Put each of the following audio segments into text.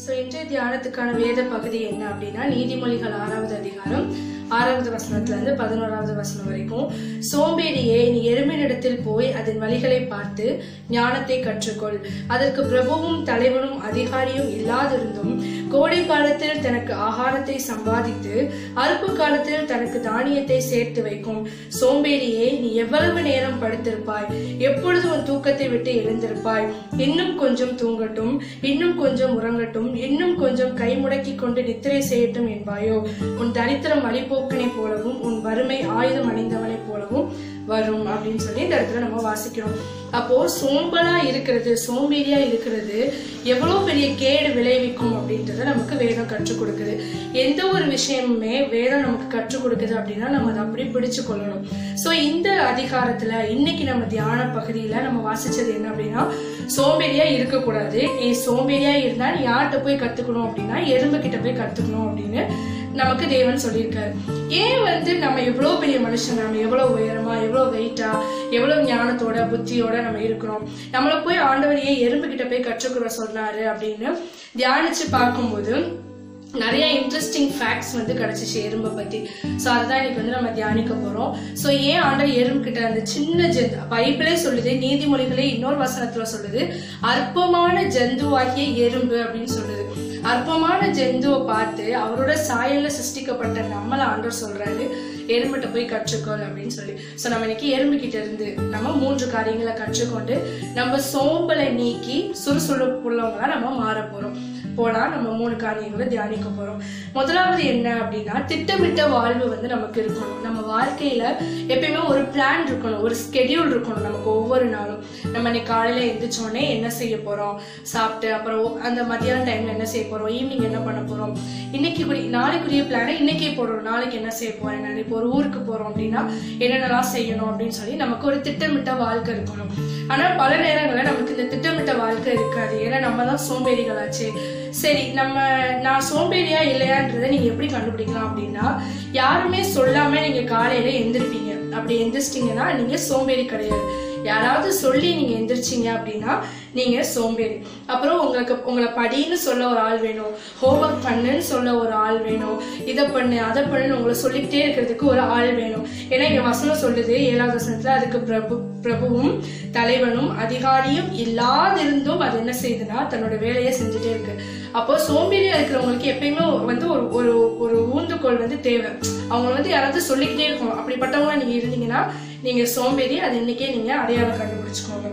So இன்றைய தியானத்துக்கான வேத பகுதி என்ன அப்படின்னா நீதிமொழிகள் ஆறாவது அதிகாரம் ஆறாவது வசனத்துல இருந்து பதினோராவது வசனம் வரைக்கும் சோம்பேறியே நீ எருமினிடத்தில் போய் அதன் வழிகளை பார்த்து ஞானத்தை கற்றுக்கொள் அதற்கு பிரபுவும் தலைவனும் அதிகாரியும் இல்லாதிருந்தும் கோடை காலத்தில் தனக்கு ஆகாரத்தை சம்பாதித்து அறுப்பு காலத்தில் தனக்கு தானியத்தை சேர்த்து வைக்கும் சோம்பேறியே நீ எவ்வளவு நேரம் படுத்திருப்பாய் எப்பொழுது உன் தூக்கத்தை விட்டு எழுந்திருப்பாய் இன்னும் கொஞ்சம் தூங்கட்டும் இன்னும் கொஞ்சம் உறங்கட்டும் இன்னும் கொஞ்சம் கை முடக்கி கொண்டு நித்திரை செய்யட்டும் என்பாயோ உன் தரித்திரம் வழிபோக்கனை போலவும் உன் வறுமை ஆயுதம் அணிந்தவனை போலவும் வரும் அப்படின்னு சொல்லி இந்த இடத்துல நம்ம வாசிக்கிறோம் அப்போ சோம்பலா இருக்கிறது சோம்பேறியா இருக்கிறது எவ்வளவு பெரிய கேடு விளைவிக்கும் அப்படின்றத நமக்கு வேதம் கற்றுக் கொடுக்குது எந்த ஒரு விஷயமுமே வேதம் நமக்கு கற்றுக் கொடுக்குது அப்படின்னா நம்ம அதை அப்படி பிடிச்சு கொள்ளணும் சோ இந்த அதிகாரத்துல இன்னைக்கு நம்ம தியான பகுதியில நம்ம வாசிச்சது என்ன அப்படின்னா சோம்பேறியா இருக்கக்கூடாது நீ சோம்பேறியா இருந்தா நீ யார்கிட்ட போய் கத்துக்கணும் அப்படின்னா எறும்பு கிட்ட போய் கத்துக்கணும் அப்படின்னு நமக்கு தேவன் சொல்லியிருக்காரு ஏன் வந்து நம்ம எவ்வளவு பெரிய மனுஷன் நம்ம எவ்வளவு உயரமா எவ்வளவு வெயிட்டா எவ்வளவு ஞானத்தோட புத்தியோட நம்ம இருக்கிறோம் நம்மள போய் ஆண்டவர் ஏன் எறும்பு கிட்ட போய் கற்றுக்கிற சொன்னாரு அப்படின்னு தியானிச்சு பார்க்கும்போது நிறைய இன்ட்ரெஸ்டிங் ஃபேக்ட்ஸ் வந்து கிடைச்சிச்சு எறும்பை பத்தி ஸோ அதுதான் இன்னைக்கு வந்து நம்ம தியானிக்க போறோம் ஸோ ஏன் ஆண்டவர் எறும்பு கிட்ட அந்த சின்ன ஜெந்து பைபிளே சொல்லுது நீதிமொழிகளே இன்னொரு வசனத்துல சொல்லுது அற்பமான ஜந்துவாகிய எறும்பு அப்படின்னு சொல்லுது அற்பமான ஜந்துவை பார்த்து அவரோட சாயல்ல சிருஷ்டிக்கப்பட்ட நம்மள ஆண்டவர் சொல்றாரு எறும்பிட்ட போய் கற்றுக்கொள் அப்படின்னு சொல்லி ஸோ நம்ம இன்னைக்கு எறும்பு கிட்ட இருந்து நம்ம மூன்று காரியங்களை கற்றுக்கொண்டு நம்ம சோம்பலை நீக்கி சுறுசுறுப்புள்ளவங்களா நம்ம மாற போறோம் போனா நம்ம மூணு காரியங்களை தியானிக்க போறோம் முதலாவது என்ன அப்படின்னா திட்டமிட்ட வாழ்வு வந்து நமக்கு இருக்கணும் நம்ம வாழ்க்கையில எப்பயுமே ஒரு பிளான் இருக்கணும் ஒரு ஸ்கெடியூல் இருக்கணும் நமக்கு ஒவ்வொரு நாளும் நம்ம இன்னைக்கு காலையில எந்திரிச்சோடனே என்ன செய்ய போறோம் சாப்பிட்டு அப்புறம் அந்த மத்தியான டைம்ல என்ன செய்ய போறோம் ஈவினிங் என்ன பண்ண போறோம் இன்னைக்கு குறி நாளைக்குரிய பிளானை இன்னைக்கே போடுறோம் நாளைக்கு என்ன செய்ய போறேன் நான் இப்போ ஒரு ஊருக்கு போறோம் அப்படின்னா என்னென்னலாம் செய்யணும் அப்படின்னு சொல்லி நமக்கு ஒரு திட்டமிட்ட வாழ்க்கை இருக்கணும் ஆனா பல நேரங்களில் நமக்கு இந்த திட்டமிட்ட வாழ்க்கை இருக்காது ஏன்னா நம்ம தான் சோம்பேறிகளாச்சு சரி நம்ம நான் சோம்பேறியா இல்லையான்றதை நீங்க எப்படி கண்டுபிடிக்கலாம் அப்படின்னா யாருமே சொல்லாம நீங்க காலையில எந்திருப்பீங்க அப்படி எந்திரிச்சிட்டீங்கன்னா நீங்க சோம்பேறி கிடையாது யாராவது சொல்லி நீங்க எந்திரிச்சீங்க அப்படின்னா நீங்க சோம்பேறி அப்புறம் உங்களுக்கு உங்களை படின்னு சொல்ல ஒரு ஆள் வேணும் ஹோம்ஒர்க் பண்ணுன்னு சொல்ல ஒரு ஆள் வேணும் இதை பண்ணு அதை பண்ணுன்னு உங்களை சொல்லிக்கிட்டே இருக்கிறதுக்கு ஒரு ஆள் வேணும் ஏன்னா இங்க வசனம் சொல்லுது ஏழாவது வசனத்துல அதுக்கு பிரபு பிரபுவும் தலைவனும் அதிகாரியும் இல்லாதிருந்தும் அது என்ன செய்யுதுன்னா தன்னோட வேலையை செஞ்சுட்டே இருக்கு அப்போ சோம்பேறியா இருக்கிறவங்களுக்கு எப்பயுமே வந்து ஒரு ஒரு ஒரு ஊந்துகோல் வந்து தேவை அவங்க வந்து யாராவது சொல்லிக்கிட்டே இருக்கணும் அப்படிப்பட்டவங்க நீங்க இருந்தீங்கன்னா நீங்க சோம்பேறி அது இன்னைக்கே நீங்க அடையாளம் கண்டுபிடிச்சுக்கோங்க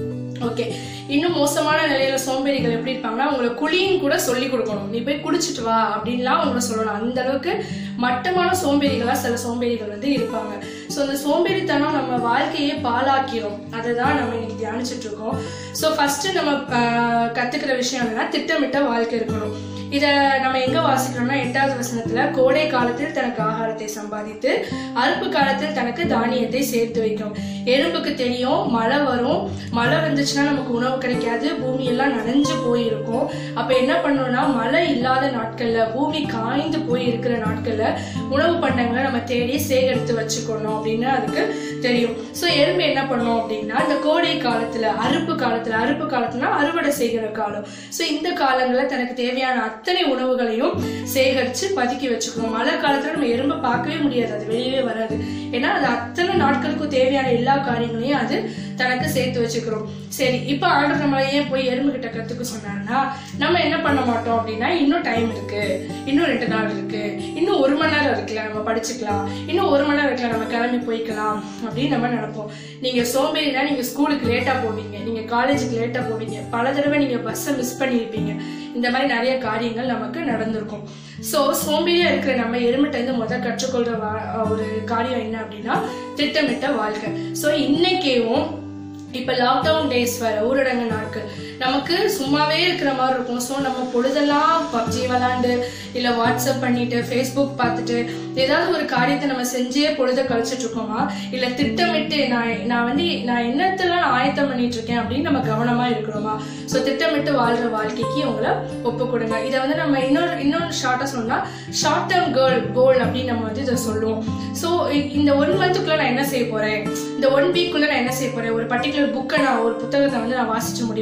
ஓகே இன்னும் மோசமான நிலையில சோம்பேறிகள் எப்படி இருப்பாங்கன்னா அவங்கள குழியும் கூட சொல்லி கொடுக்கணும் நீ போய் குடிச்சிட்டு வா அப்படின்லாம் அவங்கள சொல்லணும் அந்த அளவுக்கு மட்டமான சோம்பேறிகளா சில சோம்பேறிகள் வந்து இருப்பாங்க ஸோ அந்த சோம்பேறித்தனம் நம்ம வாழ்க்கையே பாலாக்கிறோம் அதை தான் நம்ம இன்னைக்கு தியானிச்சுட்டு இருக்கோம் ஸோ ஃபர்ஸ்ட் நம்ம ஆஹ், கத்துக்கிற விஷயம் என்னன்னா திட்டமிட்ட வாழ்க்கை இருக்கணும் இத நம்ம எங்க வாசிக்கிறோம்னா எட்டாவது வசனத்துல கோடை காலத்தில் தனக்கு ஆகாரத்தை சம்பாதித்து அறுப்பு காலத்தில் தனக்கு தானியத்தை சேர்த்து வைக்கும் எறும்புக்கு தெரியும் மழை வரும் மழை வந்துச்சுன்னா நமக்கு உணவு கிடைக்காது பூமி எல்லாம் நனைஞ்சு போயிருக்கும் அப்ப என்ன பண்ணணும்னா மழை இல்லாத நாட்கள்ல பூமி காய்ந்து போய் இருக்கிற நாட்கள்ல உணவு பண்டங்களை நம்ம தேடி சேகரித்து வச்சுக்கணும் அப்படின்னு அதுக்கு தெரியும் சோ எறும்பு என்ன பண்ணும் அப்படின்னா இந்த கோடை காலத்துல அறுப்பு காலத்துல அறுப்பு காலத்துல அறுவடை செய்கிற காலம் சோ இந்த காலங்கள்ல தனக்கு தேவையான அத்தனை உணவுகளையும் சேகரிச்சு பதுக்கி வச்சுக்கணும் மழை காலத்துல நம்ம எறும்பை பார்க்கவே முடியாது அது வெளியவே வராது ஏன்னா அது அத்தனை நாட்களுக்கும் தேவையான எல்லா காரியங்களையும் அது தனக்கு சேர்த்து வச்சுக்கிறோம் சரி இப்ப ஆர்டர் நம்மளை ஏன் போய் எறும்பு கிட்ட கத்துக்க சொன்னாங்கன்னா நம்ம என்ன பண்ண மாட்டோம் அப்படின்னா இன்னும் டைம் இருக்கு இன்னும் ரெண்டு நாள் இருக்கு இன்னும் ஒரு மணி நேரம் இருக்குல்ல நம்ம படிச்சுக்கலாம் இன்னும் ஒரு மணி நேரம் இருக்குல்ல நம்ம கிளம்பி போய்க்கலாம் அப்படின்னு நம்ம நினைப்போம் நீங்க சோம்பேறினா நீங்க ஸ்கூலுக்கு லேட்டா போவீங்க நீங்க காலேஜுக்கு லேட்டா போவீங்க பல தடவை நீங்க பஸ்ஸை மிஸ் பண்ணியிருப்பீங்க இந்த மாதிரி நிறைய காரியங்கள் நமக்கு நடந்திருக்கும் சோ சோம்பேறியா இருக்கிற நம்ம எருமிட்ட இருந்து முதல் கற்றுக்கொள்ற வா- ஒரு காரியம் என்ன அப்படின்னா திட்டமிட்ட வாழ்க்கை சோ இன்னைக்கேவும் இப்ப லாக்டவுன் டேஸ் வர ஊரடங்கு நாட்கள் நமக்கு சும்மாவே இருக்கிற மாதிரி இருக்கும் ஸோ நம்ம பொழுதெல்லாம் பப்ஜி விளாண்டு இல்ல வாட்ஸ்அப் பண்ணிட்டு ஃபேஸ்புக் பார்த்துட்டு ஏதாவது ஒரு காரியத்தை நம்ம செஞ்சே பொழுத கழிச்சிட்டு இருக்கோமா இல்ல திட்டமிட்டு நான் நான் வந்து நான் என்னத்தெல்லாம் நான் ஆயத்தம் பண்ணிட்டு இருக்கேன் அப்படின்னு நம்ம கவனமா இருக்கிறோமா ஸோ திட்டமிட்டு வாழ்ற வாழ்க்கைக்கு உங்களை ஒப்பு கொடுங்க இதை வந்து நம்ம இன்னொரு இன்னொரு ஷார்ட்டா சொன்னா ஷார்ட் டேர்ம் கேர்ள் கோல் அப்படின்னு நம்ம வந்து இதை சொல்லுவோம் ஸோ இந்த ஒன் மந்த்துக்குள்ள நான் என்ன செய்ய போறேன் இந்த ஒன் வீக்குள்ள நான் என்ன செய்ய போறேன் ஒரு பர்டிகுலர் புக்கை நான் ஒரு புத்தகத்தை வந்து நான் வாசிச்சு முடிப்பேன்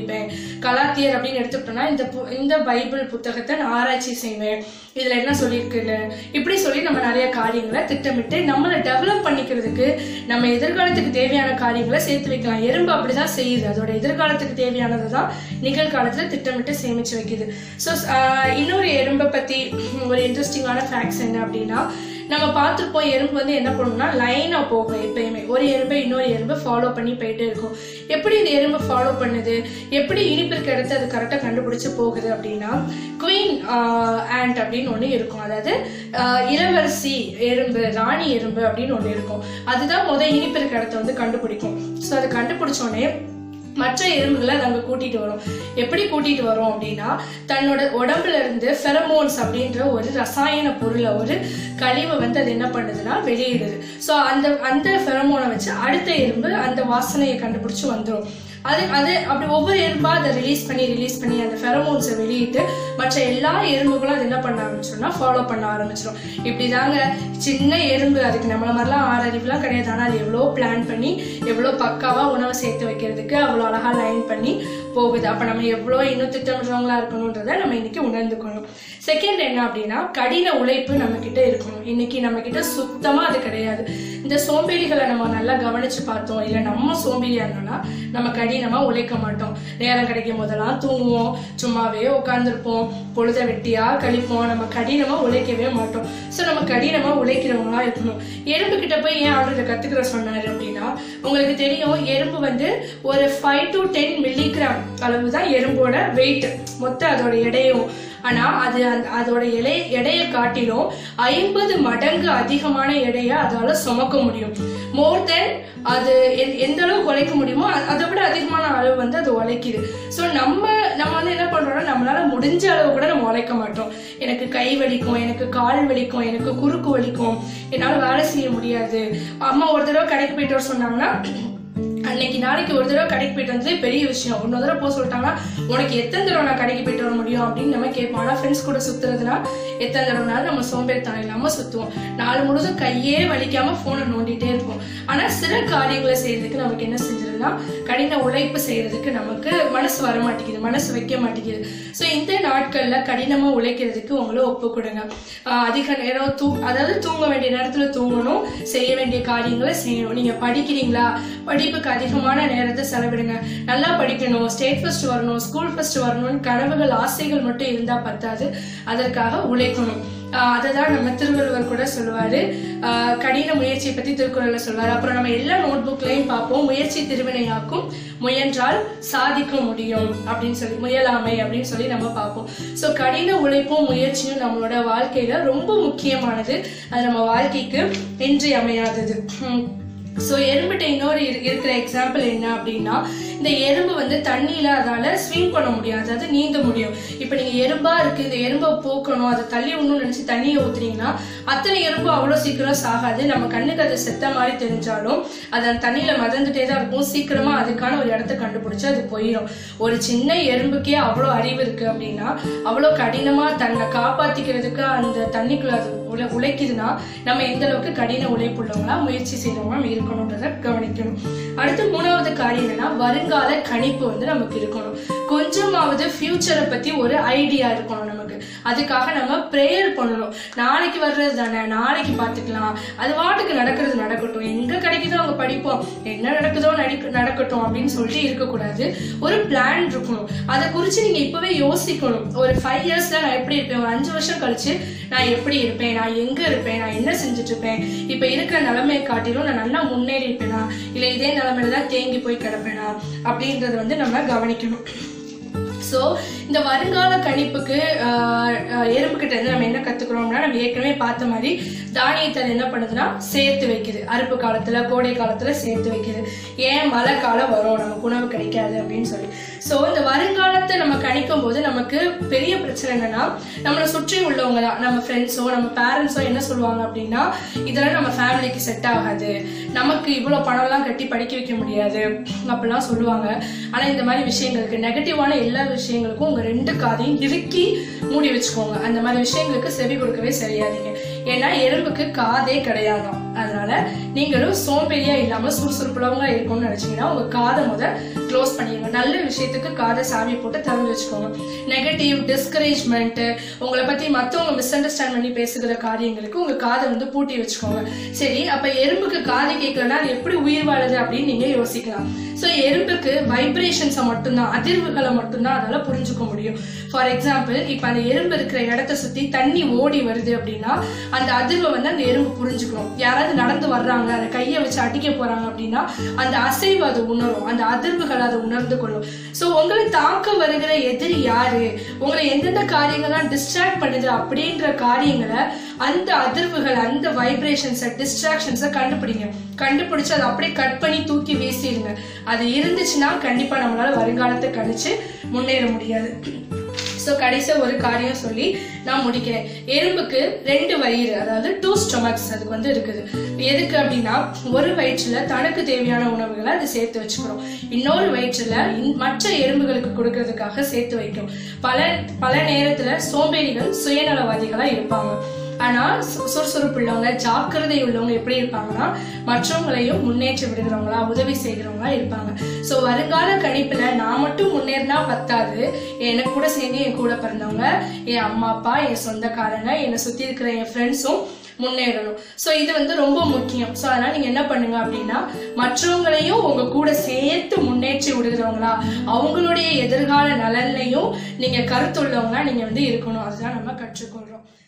கலாத்தியர் அப்படின்னு எடுத்துக்கிட்டோம்னா இந்த பு- இந்த பைபிள் புத்தகத்தை நான் ஆராய்ச்சி செய்வேன் இதுல என்ன சொல்லியிருக்குன்னு இப்படி சொல்லி நம்ம நிறைய காரியங்களை திட்டமிட்டு நம்மளை டெவலப் பண்ணிக்கிறதுக்கு நம்ம எதிர்காலத்துக்கு தேவையான காரியங்களை சேர்த்து வைக்கலாம் எறும்பு அப்படிதான் செய்யுது அதோட எதிர்காலத்துக்கு தேவையானதை தான் நிகழ்காலத்துல திட்டமிட்டு சேமிச்சு வைக்குது ஸோ இன்னொரு எறும்பை பத்தி ஒரு இன்ட்ரெஸ்டிங்கான ஃபேக்ட்ஸ் என்ன அப்படின்னா நம்ம பார்த்துருப்போம் எறும்பு வந்து என்ன பண்ணும்னா லைனாக போகும் எப்பயுமே ஒரு எறும்பை இன்னொரு எறும்பு ஃபாலோ பண்ணி போயிட்டே இருக்கும் எப்படி இந்த எறும்பு ஃபாலோ பண்ணுது எப்படி இனிப்பு இருக்க இடத்த அது கரெக்டாக கண்டுபிடிச்சு போகுது அப்படின்னா குயின் ஆண்ட் அப்படின்னு ஒன்று இருக்கும் அதாவது ஆஹ், இளவரசி எறும்பு ராணி எறும்பு அப்படின்னு ஒன்று இருக்கும் அதுதான் முதல் இனிப்பு இருக்க இடத்த வந்து கண்டுபிடிக்கும் ஸோ அதை கண்டுபிடிச்ச உடனே மற்ற எறும்புகளை அது அங்க கூட்டிட்டு வரும் எப்படி கூட்டிட்டு வரும் அப்படின்னா தன்னோட உடம்புல இருந்து ஃபெரமோன்ஸ் அப்படின்ற ஒரு ரசாயன பொருளை ஒரு கழிவை வந்து அது என்ன பண்ணுதுன்னா வெளியிடுது ஸோ அந்த அந்த ஃபெரமோனை வச்சு அடுத்த எறும்பு அந்த வாசனையை கண்டுபிடிச்சு வந்துடும் அது அது அப்படி ஒவ்வொரு எறும்பா அதை ரிலீஸ் பண்ணி ரிலீஸ் பண்ணி அந்த ஃபெரமோன்ஸை வெளியிட்டு மற்ற எல்லா எறும்புகளும் அது என்ன பண்ண ஆரம்பிச்சிடும்னா ஃபாலோ பண்ண ஆரம்பிச்சிடும் இப்படிதாங்க சின்ன எறும்பு அதுக்கு நம்மள மாதிரிலாம் ஆறறிவுலாம் கிடையாது ஆனால் அது எவ்வளோ பிளான் பண்ணி எவ்வளோ பக்காவா உணவை சேர்த்து வைக்கிறதுக்கு அவ்வளோ அழகா லைன் பண்ணி போகுது அப்ப நம்ம எவ்வளோ இன்னும் திட்டமிடுறவங்களா இருக்கணுன்றதை நம்ம இன்னைக்கு உணர்ந்துக்கணும் செகண்ட் என்ன அப்படின்னா கடின உழைப்பு நம்ம கிட்ட இருக்கணும் இன்னைக்கு நம்ம கிட்ட சுத்தமா அது கிடையாது இந்த சோம்பேறிகளை நம்ம நல்லா கவனிச்சு பார்த்தோம் இல்ல நம்ம சோம்பேறியா இருந்தோம்னா நம்ம கடினமா உழைக்க மாட்டோம் நேரம் கிடைக்கும் போதெல்லாம் தூங்குவோம் சும்மாவே உட்காந்துருப்போம் பொழுத வெட்டியா கழிப்போம் நம்ம கடினமா உழைக்கவே மாட்டோம் ஸோ நம்ம கடினமா உழைக்கிறவங்களா இருக்கணும் எறும்பு கிட்ட போய் ஏன் அவர் இதை கத்துக்கிற சொன்னாரு அப்படின்னா உங்களுக்கு தெரியும் எறும்பு வந்து ஒரு ஃபைவ் டு டென் மில்லிகிராம் அளவு தான் எறும்போட வெயிட் மொத்த அதோட எடையும் ஆனா அது அந்த- அதோட எடை எடையை காட்டிலும் ஐம்பது மடங்கு அதிகமான எடையை அதால சுமக்க முடியும் மோர் தென் அது எ- எந்த அளவுக்கு உழைக்க முடியுமோ அ- அதை விட அதிகமான அளவு வந்து அது உழைக்குது ஸோ நம்ம நம்ம வந்து என்ன பண்றோம்னா நம்மளால முடிஞ்ச அளவு கூட நம்ம உழைக்க மாட்டோம் எனக்கு கை வலிக்கும் எனக்கு கால் வலிக்கும் எனக்கு குறுக்கு வலிக்கும் என்னால வேலை செய்ய முடியாது அம்மா ஒரு தடவை கடைக்கு போயிட்டு வர சொன்னாங்கன்னா அன்னைக்கு நாளைக்கு ஒரு தடவை கடைக்கு போயிட்டு வந்ததே பெரிய விஷயம் இன்னொரு தடவை போக சொல்லிட்டாங்கன்னா உனக்கு எத்தனை தடவை நான் கடைக்கு போயிட்டு வர முடியும் அப்படின்னு நம்ம கேட்போம் ஆனால் ஃப்ரெண்ட்ஸ் கூட சுத்துறதுனா எத்தனை தடவைனாலும் நம்ம சோம்பேறித்தனம் இல்லாம சுத்துவோம் நாள் முழுதும் கையே வலிக்காம போனை நோண்டிட்டே இருப்போம் ஆனா சில காரியங்களை செய்யறதுக்கு நமக்கு என்ன செஞ்சிருதுன்னா கடின உழைப்பு செய்யறதுக்கு நமக்கு மனசு வர மாட்டேங்குது மனசு வைக்க மாட்டேங்குது ஸோ இந்த நாட்கள்ல கடினமா உழைக்கிறதுக்கு உங்களை ஒப்பு கொடுங்க ஆஹ் அதிக நேரம் தூ அதாவது தூங்க வேண்டிய நேரத்துல தூங்கணும் செய்ய வேண்டிய காரியங்களை செய்யணும் நீங்க படிக்கிறீங்களா படிப்புக்கு அதிகமான நேரத்தை செலவிடுங்க நல்லா படிக்கணும் ஸ்டேட் ஃபர்ஸ்ட் வரணும் ஸ்கூல் ஃபர்ஸ்ட் வரணும்னு கனவுகள் ஆசைகள் மட்டும் இருந்தா பத்தாது அதற்காக உழைக்கணும் ஆஹ் அதை தான் நம்ம திருவள்ளுவர் கூட சொல்லுவாரு ஆஹ் கடின முயற்சியை பத்தி திருக்குறள்ல சொல்லுவாரு அப்புறம் நம்ம எல்லா நோட் புக்லயும் பார்ப்போம் முயற்சி திருவினையாக்கும் முயன்றால் சாதிக்க முடியும் அப்படின்னு சொல்லி முயலாமை அப்படின்னு சொல்லி நம்ம பார்ப்போம் ஸோ கடின உழைப்பும் முயற்சியும் நம்மளோட வாழ்க்கையில ரொம்ப முக்கியமானது அது நம்ம வாழ்க்கைக்கு இன்றியமையாதது ஹம். ஸோ எறும்புட்ட இன்னொரு இரு- இருக்கிற எக்ஸாம்பிள் என்ன அப்படின்னா இந்த எறும்பு வந்து தண்ணியில அதால ஸ்விம் பண்ண முடியும் அதாவது நீந்த முடியும் இப்போ நீங்க எறும்பா இருக்கு இந்த எறும்பை போக்கணும் அதை தள்ளி விடணும்னு நினைச்சு தண்ணியை ஊத்துனீங்கன்னா அத்தனை எறும்பு அவ்வளோ சீக்கிரம் சாகாது நம்ம கண்ணுக்கு அது செத்த மாதிரி தெரிஞ்சாலும் அது அந்த தண்ணியில மதந்துட்டே தான் இருக்கும் சீக்கிரமா அதுக்கான ஒரு இடத்த கண்டுபிடிச்சு அது போயிடும் ஒரு சின்ன எறும்புக்கே அவ்வளோ அறிவு இருக்கு அப்படின்னா அவ்வளோ கடினமா தன்னை காப்பாத்திக்கிறதுக்கு அந்த தண்ணிக்குள்ள அது உழை உழைக்குதுன்னா நம்ம எந்த அளவுக்கு கடின உழைப்புள்ளவங்களா முயற்சி செய்யறவங்களா இருக்கணும்ன்றத கவனிக்கணும் அடுத்து மூணாவது காரியம் என்னன்னா வருங்கால கணிப்பு வந்து நமக்கு இருக்கணும் கொஞ்சமாவது ஃபியூச்சரை பத்தி ஒரு ஐடியா இருக்கணும் நமக்கு அதுக்காக நம்ம ப்ரேயர் பண்ணணும் நாளைக்கு வர்றது தானே நாளைக்கு பார்த்துக்கலாம் அது வாட்டுக்கு நடக்கிறது நடக்கட்டும் எங்க கிடைக்குதோ அங்க படிப்போம் என்ன நடக்குதோ நடிக்க நடக்கட்டும் அப்படின்னு சொல்லிட்டு இருக்கக்கூடாது ஒரு பிளான் இருக்கணும் அதை குறித்து நீங்க இப்பவே யோசிக்கணும் ஒரு ஃபைவ் இயர்ஸ்ல நான் எப்படி இருப்பேன் ஒரு அஞ்சு வருஷம் கழிச்சு நான் எப்படி இருப்பேன் நான் எங்க இருப்பேன் நான் என்ன செஞ்சுட்டு இருப்பேன் இப்ப இருக்கிற நிலைமையை காட்டிலும் நான் நல்லா முன்னேறி இருப்பேனா இல்ல இதே நிலைமையில தான் தேங்கி போய் கிடப்பேனா அப்படின்றத வந்து நம்ம கவனிக்கணும் ஸோ இந்த வருங்கால கணிப்புக்கு ஆஹ், ஆஹ், எறும்புகிட்ட இருந்து நம்ம என்ன கத்துக்கிறோம்னா நம்ம ஏற்கனவே பார்த்த மாதிரி தானியத்தை அது என்ன பண்ணுதுன்னா சேர்த்து வைக்குது அறுப்பு காலத்துல கோடை காலத்துல சேர்த்து வைக்குது ஏன் மழை காலம் வரும் நமக்கு உணவு கிடைக்காது அப்படின்னு சொல்லி ஸோ இந்த வருங்காலத்தை நம்ம கணிக்கும் போது நமக்கு பெரிய பிரச்சனை என்னன்னா நம்மளை சுற்றி உள்ளவங்க தான் நம்ம ஃப்ரெண்ட்ஸோ நம்ம பேரண்ட்ஸோ என்ன சொல்லுவாங்க அப்படின்னா இதெல்லாம் நம்ம ஃபேமிலிக்கு செட் ஆகாது நமக்கு இவ்வளோ பணம்லாம் கட்டி படிக்க வைக்க முடியாது அப்படிலாம் சொல்லுவாங்க ஆனா இந்த மாதிரி விஷயங்களுக்கு நெகட்டிவான எல்லா விஷயங்களுக்கும் உங்க ரெண்டு காதையும் இறுக்கி மூடி வச்சுக்கோங்க அந்த மாதிரி விஷயங்களுக்கு செவி கொடுக்கவே சரியாதீங்க ஏன்னா எறும்புக்கு காதே கிடையாதாம் அதனால நீங்களும் சோம்பேறியா இல்லாம சுறுசுறுப்புள்ளவங்க இருக்கணும்னு நினைச்சீங்கன்னா உங்க காதை முத க்ளோஸ் பண்ணிடுங்க நல்ல விஷயத்துக்கு காதை சாவி போட்டு திறந்து வச்சுக்கோங்க நெகட்டிவ் டிஸ்கரேஜ்மெண்ட் உங்களை பத்தி மத்தவங்க மிஸ் அண்டர்ஸ்டாண்ட் பண்ணி பேசுகிற காரியங்களுக்கு உங்க காதை வந்து பூட்டி வச்சுக்கோங்க சரி அப்ப எறும்புக்கு காது கேட்கலன்னா அது எப்படி உயிர் வாழுது அப்படின்னு நீங்க யோசிக்கலாம் ஸோ எறும்புக்கு வைப்ரேஷன்ஸை மட்டும்தான் அதிர்வுகளை மட்டும்தான் அதால புரிஞ்சுக்க முடியும் ஃபார் எக்ஸாம்பிள் இப்ப அந்த எறும்பு இருக்கிற இடத்த சுத்தி தண்ணி ஓடி வருது அப்படின்னா அந்த அதிர்வை வந்து அந்த எறும்பு புரிஞ்சுக்கணும் யாராவது நடந்து வர்றாங்க அதை கையை வச்சு அடிக்க போறாங்க அப்படின்னா அந்த அசைவு அது உணரும் அந்த அதிர்வுகள் அதை உணர்ந்து கொள்ளும் ஸோ உங்களை தாக்க வருகிற எதிரி யாரு உங்களை எந்தெந்த காரியங்கள்லாம் டிஸ்ட்ராக்ட் பண்ணுது அப்படின்ற காரியங்களை அந்த அதிர்வுகள் அந்த வைப்ரேஷன்ஸை டிஸ்ட்ராக்ஷன்ஸை கண்டுபிடிங்க கண்டுபிடிச்சு அதை அப்படியே கட் பண்ணி தூக்கி வீசிடுங்க அது இருந்துச்சுன்னா கண்டிப்பா நம்மளால வருங்காலத்தை கணிச்சு முன்னேற முடியாது ஸோ கடைசியா ஒரு காரியம் சொல்லி நான் முடிக்கிறேன் எறும்புக்கு ரெண்டு வயிறு அதாவது டூ ஸ்டொமக்ஸ் அதுக்கு வந்து இருக்குது எதுக்கு அப்படின்னா ஒரு வயிற்றுல தனக்கு தேவையான உணவுகளை அது சேர்த்து வச்சுக்கிறோம் இன்னொரு வயிற்றுல இன்- மற்ற எறும்புகளுக்கு கொடுக்கறதுக்காக சேர்த்து வைக்கும் பல பல நேரத்துல சோம்பேறிகள் சுயநலவாதிகளா இருப்பாங்க ஆனா சு- சுறுசுறுப்பு உள்ளவங்க ஜாக்கிரதை உள்ளவங்க எப்படி இருப்பாங்கன்னா மற்றவங்களையும் முன்னேற்றி விடுகிறவங்களா உதவி செய்கிறவங்களா இருப்பாங்க சோ வருங்கால கணிப்புல நான் மட்டும் முன்னேறினா பத்தாது எனக்கு கூட சேர்ந்து என் கூட பிறந்தவங்க என் அம்மா அப்பா என் சொந்தக்காரங்க என்னை சுத்தி இருக்கிற என் ஃப்ரெண்ட்ஸும் முன்னேறணும் சோ இது வந்து ரொம்ப முக்கியம் சோ அதனால நீங்க என்ன பண்ணுங்க அப்படின்னா மற்றவங்களையும் உங்க கூட சேர்த்து முன்னேற்றி விடுகிறவங்களா அவங்களுடைய எதிர்கால நலன்லையும் நீங்க கருத்துள்ளவங்களா நீங்க வந்து இருக்கணும் அதுதான் நம்ம கற்றுக்கொள்றோம்